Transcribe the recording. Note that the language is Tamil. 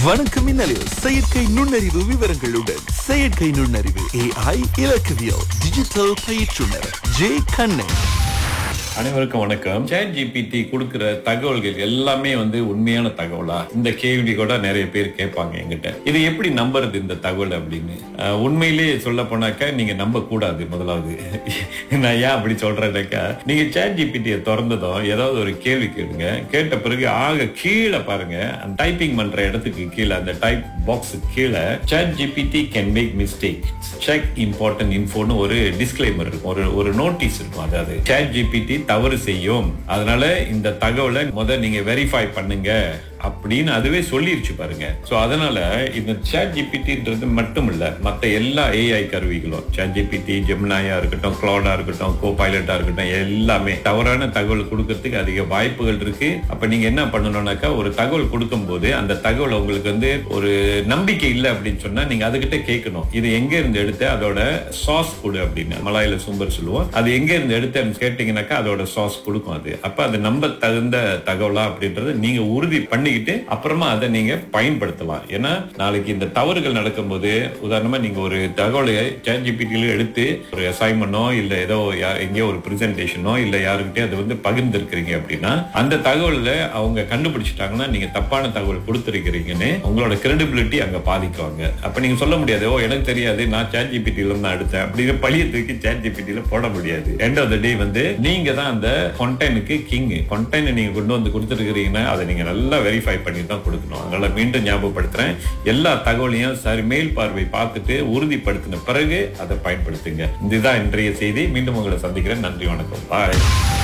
வணக்கம் மின்னலில் செயற்கை நுண்ணறிவு விவரங்களுடன் செயற்கை நுண்ணறிவு ஏஐ இலக்கவியல் டிஜிட்டல் பயிற்றுனர் ஜே கண்ணன் அனைவருக்கும் வணக்கம் சேட் ஜிபிடி கொடுக்கிற தகவல்கள் எல்லாமே வந்து உண்மையான தகவலா இந்த கேள்வி கூட நிறைய பேர் கேட்பாங்க என்கிட்ட இது எப்படி நம்புறது இந்த தகவல் அப்படின்னு அஹ், உண்மையிலேயே சொல்ல போனாக்கா நீங்க நம்ப கூடாது முதலாவது நான் ஏன் அப்படி சொல்றேன்னாக்கா நீங்க சேட் ஜிபிடியை திறந்ததும் ஏதாவது ஒரு கேள்வி கேளுங்க கேட்ட பிறகு ஆக கீழே பாருங்க அந்த டைப்பிங் பண்ற இடத்துக்கு கீழே அந்த டைப் பாக்ஸ் கீழே chat GPT can make mistake check important இன்ஃபோன்னு ஒரு டிஸ்க்ளைமர் இருக்கும் ஒரு ஒரு நோட்டீஸ் இருக்கும் அதாவது சேட் ஜிபிடி தவறு செய்யும் அதனால இந்த தகவலை முத நீங்க வெரிஃபை பண்ணுங்க அப்படின்னு அதுவே சொல்லிருச்சு பாருங்க சோ அதனால இந்த சேட் ஜிபிடின்றது மட்டும் இல்ல மத்த எல்லா ஏஐ கருவிகளும் சேட் ஜிபிடி ஜெமினாயா இருக்கட்டும் கிளவுடா இருக்கட்டும் கோ பைலட்டா இருக்கட்டும் எல்லாமே தவறான தகவல் கொடுக்கறதுக்கு அதிக வாய்ப்புகள் இருக்கு அப்ப நீங்க என்ன பண்ணணும்னாக்கா ஒரு தகவல் கொடுக்கும் போது அந்த தகவல் உங்களுக்கு வந்து ஒரு நம்பிக்கை இல்லை அப்படின்னு சொன்னா நீங்க அதுகிட்ட கேட்கணும் இது எங்க இருந்து எடுத்த அதோட சாஸ் கொடு அப்படின்னு மலாயில சும்பர் சொல்லுவோம் அது எங்க இருந்து எடுத்தேன்னு கேட்டீங்கன்னாக்கா அதோட சாஸ் கொடுக்கும் அது அப்ப அது நம்ப தகுந்த தகவலா அப்படின்றத நீங்க உறுதி பண்ணிக்கிட்டு அப்புறமா அதை நீங்க பயன்படுத்தலாம் ஏன்னா நாளைக்கு இந்த தவறுகள் நடக்கும்போது உதாரணமா நீங்க ஒரு தகவலை சேட்ஜிபிடியில எடுத்து ஒரு அசைன்மெண்டோ இல்ல ஏதோ யா- எங்கேயோ ஒரு பிரசன்டேஷனோ இல்ல யாருக்கிட்டே அதை வந்து பகிர்ந்திருக்கிறீங்க அப்படின்னா அந்த தகவல்ல அவங்க கண்டுபிடிச்சிட்டாங்கன்னா நீங்க தப்பான தகவல் கொடுத்துருக்கிறீங்கன்னு உங்களோட கிரெடிபிலிட்டி அங்க பாதிக்குவாங்க அப்ப நீங்க சொல்ல முடியாது ஓ எனக்கு தெரியாது நான் சேட் ஜிபிடில தான் எடுத்தேன் அப்படின்னு பழிய தூக்கி சேட் ஜிபிடில போட முடியாது எண்ட் ஆஃப் த டே வந்து நீங்க தான் அந்த கொண்டைனுக்கு கிங் கொண்டைனை நீங்க கொண்டு வந்து கொடுத்துருக்கிறீங்கன்னா அதை நீங்க நல்லா வெரிஃபை பண்ணி தான் கொடுக்கணும் அதனால மீண்டும் ஞாபகப்படுத்துறேன் எல்லா தகவலையும் சரி மேல் பார்வை பார்த்துட்டு உறுதிப்படுத்தின பிறகு அதை பயன்படுத்துங்க இதுதான் இன்றைய செய்தி மீண்டும் உங்களை சந்திக்கிறேன் நன்றி வணக்கம் பாய்